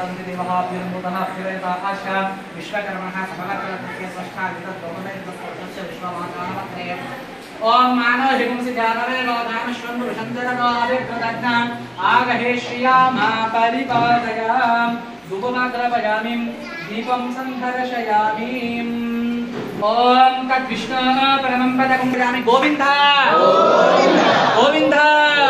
जातन्ति देवः अभ्युन्मूतः अभ्युदयत आश विश्वकर्मणः सकलकलकृत्य स्रष्टा विदत्तोमनैर्दत्तस्य विश्वमातानमत्रे ओम मानव हिपुंसि जानवे रोधामश्वन्तु विशन्दरनाभिप्रदग्नाम् आगहे श्रियामा परिपादयाम् धूपमाग्रपयामिं दीपं सन्धर्शयामिम् ओम तद्विष्णु परमं पदकं भजामि गोविन्द गोविन्द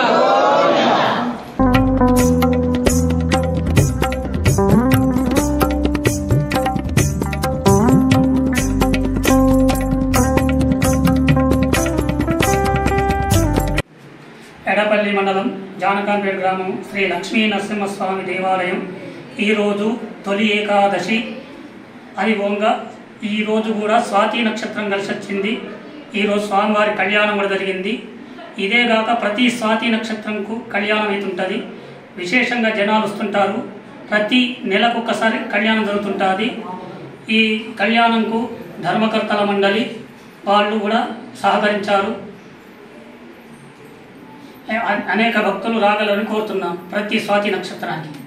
ఎడపల్లి మండలం జానకాంపేట గ్రామం శ్రీ లక్ష్మీ నరసింహస్వామి దేవాలయం ఈరోజు తొలి ఏకాదశి అని ఓంగా ఈరోజు కూడా స్వాతి నక్షత్రం కలిసి వచ్చింది ఈరోజు స్వామివారి కళ్యాణం కూడా జరిగింది ఇదేగాక ప్రతి స్వాతి నక్షత్రంకు కళ్యాణం అవుతుంటుంది విశేషంగా జనాలు వస్తుంటారు ప్రతి నెలకు ఒక్కసారి కళ్యాణం జరుగుతుంటుంది ఈ కళ్యాణంకు ధర్మకర్తల మండలి వాళ్ళు కూడా సహకరించారు అ- అనేక భక్తులు రాగలని కోరుతున్నాం ప్రతి స్వాతి నక్షత్రానికి